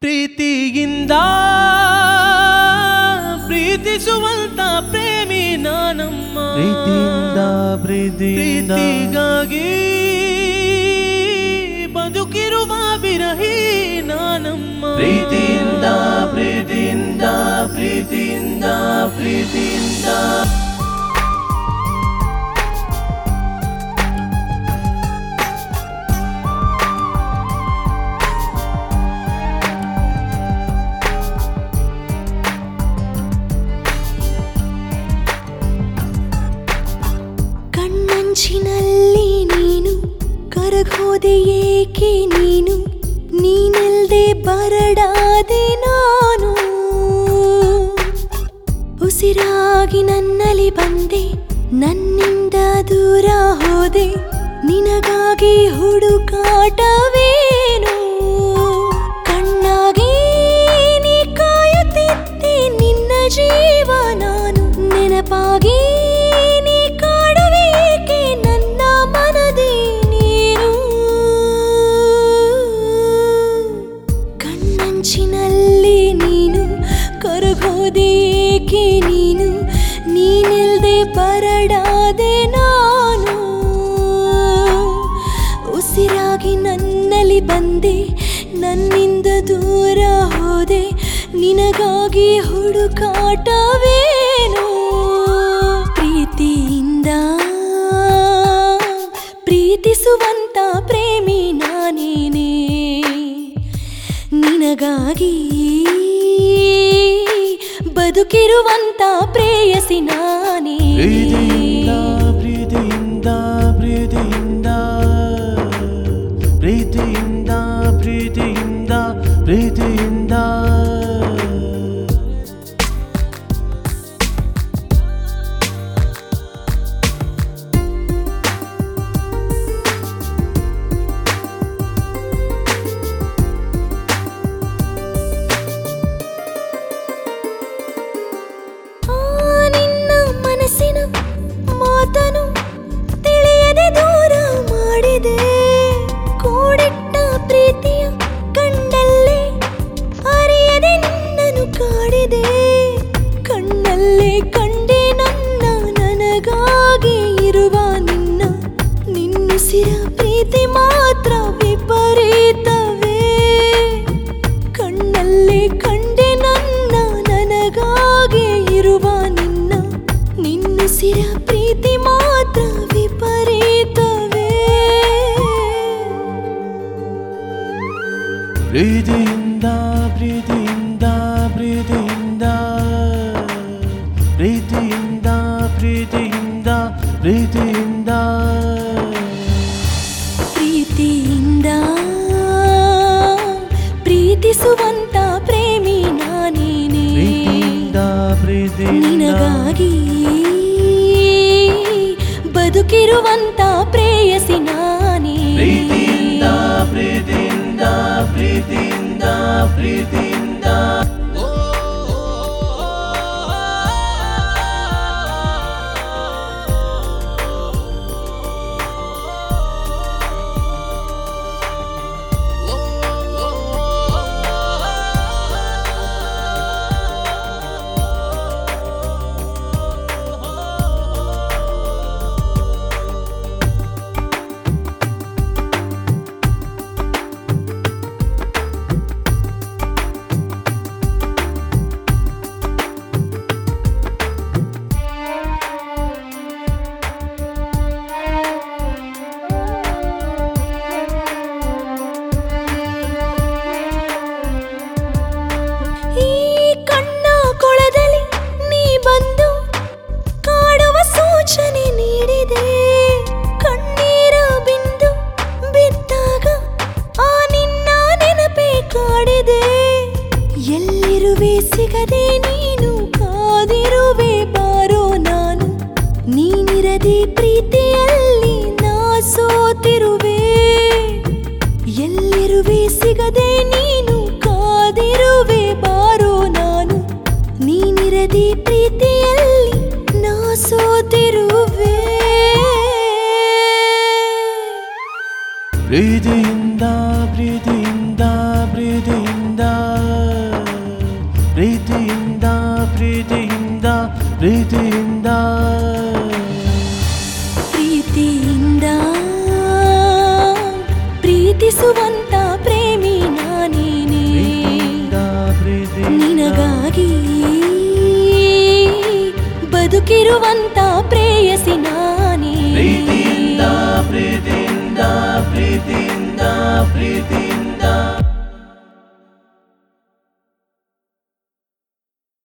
ಪ್ರೀತಿಯಿಂದ ಪ್ರೀತಿಸುವಂತ ಪ್ರೇಮಿ ನಾನಮ್ಮ ಪ್ರೀತಿಯಿಂದ ಪ್ರೀತಿಯಿಂದ ಪ್ರೀತಿಗಾಗಿ ಬದುಕಿರುವ ವಿರಹಿ ನಾನಮ್ಮ ಪ್ರೀತಿಯಿಂದ ಪ್ರೀತಿಯಿಂದ ಪ್ರೀತಿಯಿಂದ ಪ್ರೀತಿಯಿಂದ ಕಣ್ಣಂಚಿನಲ್ಲಿ ನೀನು ಕರಗೋದೆ ಏಕೆ ನೀನು ನೀನಿಲ್ದೆ ಬರಡಾದೆ ನಾನು ಉಸಿರಾಗಿ ನನ್ನಲ್ಲಿ ಬಂದೆ ನನ್ನಿಂದ ದೂರ ಹೋದೆ ನಿನಗಾಗಿ ಹುಡುಕಾಟವೇನು ಕಣ್ಣಾಗಿ ನೀ ಕಾಯುತ್ತಿದ್ದೆ ನಿನ್ನ ಜೀವ ನಾನು ನೆನಪಾಗಿ ನೀ ಕಾಡುವೇಕೆ ನನ್ನ ಮನದಿ ನೀನು ಕಣ್ಣಂಚಿನಲ್ಲಿ ನೀನು ಕರಗೋದೇಕೆ ನೀನು ನೀನಿಲ್ದೆ ಬರಡಾದೆ ನಾನು ಉಸಿರಾಗಿ ನನ್ನಲ್ಲಿ ಬಂದೆ ನನ್ನಿಂದ ದೂರ ಹೋದೆ ನಿನಗಾಗಿ ಹುಡುಕಾಟವೇನು ಪ್ರೀತಿಯಿಂದ ಪ್ರೀತಿಸುವಂತ ಪ್ರೇಮಿ ನಾನೇನೇ ನಿನಗಾಗಿ ಬದುಕಿರುವಂತ ಪ್ರೇಯಸಿ ನಾನೇ ಪ್ರೀತಿಯಿಂದ ಪ್ರೀತಿಯಿಂದ ಪ್ರೀತಿಯಿಂದ ಪ್ರೀತಿಯಿಂದ ಪ್ರೀತಿಯಿಂದ ಪ್ರೀತಿಯಿಂದ ಆ ನಿನ್ನ ಮನಸ್ಸಿನ ಮಾತನು ತಿಳಿಯದೆ ದೂರ ಮಾಡಿದೆ ಕೂಡಿಟ್ಟ ಪ್ರೀತಿಯ ಕಂಡಲ್ಲೇ ಅರಿಯದೆ ನಿನ್ನನ್ನು ಕಾಡಿದೆ ಕಣ್ಣಲ್ಲೇ ಕಂಡೆ ನನ್ನ ನನಗಾಗಿ ಇರುವ ನಿನ್ನ ನಿನ್ನುಸಿರ ಪ್ರೀತಿ ಮಾತ್ರ ವಿಪರೀತವೇ ಕಣ್ಣಲ್ಲೇ ಕಂಡೆ ನನ್ನ ನನಗಾಗಿ ಇರುವ ನಿನ್ನ ನಿನ್ನುಸಿರ ಪ್ರೀತಿ ಮಾತ್ರ ವಿಪರೀತವೇ ಪ್ರೀತಿಯಿಂದ ಪ್ರೀತಿಯಿಂದ ಪ್ರೀತಿಯಿಂದ ಪ್ರೀತಿಯಿಂದ ಪ್ರೀತಿಯಿಂದ ಪ್ರೀತಿಯಿಂದ ಪ್ರೀತಿಯಿಂದ ಪ್ರೀತಿಸುವಂತ ಪ್ರೇಮಿ ನಾನೇನೇ ಪ್ರೀತಿಯಿಂದ ಪ್ರೀತಿಯಿಂದ ನಿನಗಾಗಿ ಬದುಕಿರುವಂತ ಪ್ರೇಯಸಿ ನಾನೇ ಪ್ರೀತಿಯಿಂದ ಪ್ರೀತಿಯಿಂದ ಪ್ರೀತಿಯಿಂದ ಪ್ರೀತಿಯಿಂದ ಈ ಕಣ್ಣ ಕೊಳದಲ್ಲಿ ನೀ ಬಂದು ಕಾಡುವ ಸೂಚನೆ ನೀಡಿದೆ ಕಣ್ಣೀರ ಬಿಂದು ಬಿದ್ದಾಗ ಆ ನಿನ್ನ ನೆನಪೇ ಕಾಡಿದೆ ಎಲ್ಲಿರುವೆ ಸಿಗದೆ ನೀನು ಕಾದಿರುವೆ ಬಾರೋ ನಾನು ನೀನಿರದೆ ಪ್ರೀತಿಯಲ್ಲಿ ನಾ ಸೋತಿರುವೆ ಎಲ್ಲಿರುವೆ ಸಿಗದೆ ನೀನು ಕಾದಿರುವೆ ಬಾರೋ ನಾನು ನೀನಿರದೆ ಪ್ರೀತಿಯಲ್ಲಿ ನಾ ಸೋತಿರುವೆ ಪ್ರೀತಿಯಿಂದ ಪ್ರೀತಿಯಿಂದ ಪ್ರೀತಿಯಿಂದ ಹುಡುಕಿರುವಂತ ಪ್ರೇಮಿ